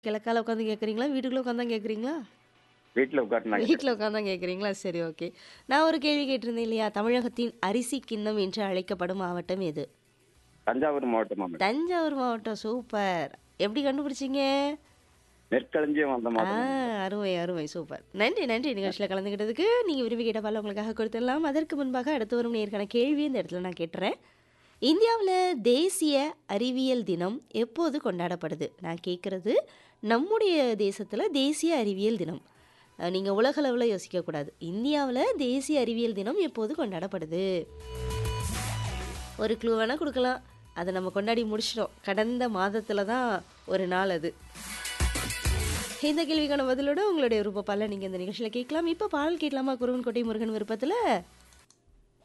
கிழக்கால உட்காந்து கேட்குறீங்களா? வீட்டுக்குள்ள உட்காந்து தான் கேட்குறீங்களா? வீட்ல உட்கார்ந்து நான் வீட்ல உட்காந்து தான் கேட்குறீங்களா? சரி ஓகே. நான் ஒரு கேள்வி கேட்டிருந்தேன் இல்லையா? தமிழகத்தின் அரிசி கிண்ணம் என்று அழைக்கப்படும் மாவட்டம் எது? தஞ்சாவூர் மாவட்டமா மேடம் தஞ்சாவூர் மாவட்டம். சூப்பர். எப்படி கண்டுபிடிச்சீங்க? நெற்களஞ்சியம் வந்த ஆ மாவட்டம் அருமை, அருமை. சூப்பர். நன்றி, நன்றி நிகழ்ச்சியில கலந்துக்கிட்டதுக்கு. நீங்க விரும்பி கேட்ட பாடல உங்களுக்காக கொடுத்துடலாம். அதற்கு முன்பாக அடுத்து வரும் நேயருக்கான கேள்வி இந்த இடத்துல நான் கேட்டுறேன். இந்தியாவுல தேசிய அறிவியல் தினம் எப்போது கொண்டாடப்படுது? நான் கேட்கறது நம்முடைய தேசத்துல தேசிய அறிவியல் தினம். அ நீங்க உலகளவுல யோசிக்கக்கூடாது. இந்தியாவுல தேசிய அறிவியல் தினம் எப்போது கொண்டாடப்படுது? ஒரு க்ளூ வேணா குடுக்கலாம். அத நம்ம கொண்டாடி முடிச்சிட்டோம். கடந்த மாதத்துல தான் ஒரு நாள் அது. இந்த கேள்விக்கான பதிலோட உங்களுடைய விருப்ப பாடல நீங்க இந்த நிகழ்ச்சியில கேட்கலாம். இப்ப பாடல் கேட்கலாமா? குருவன்கோட்டை முருகன் விருப்பத்துல?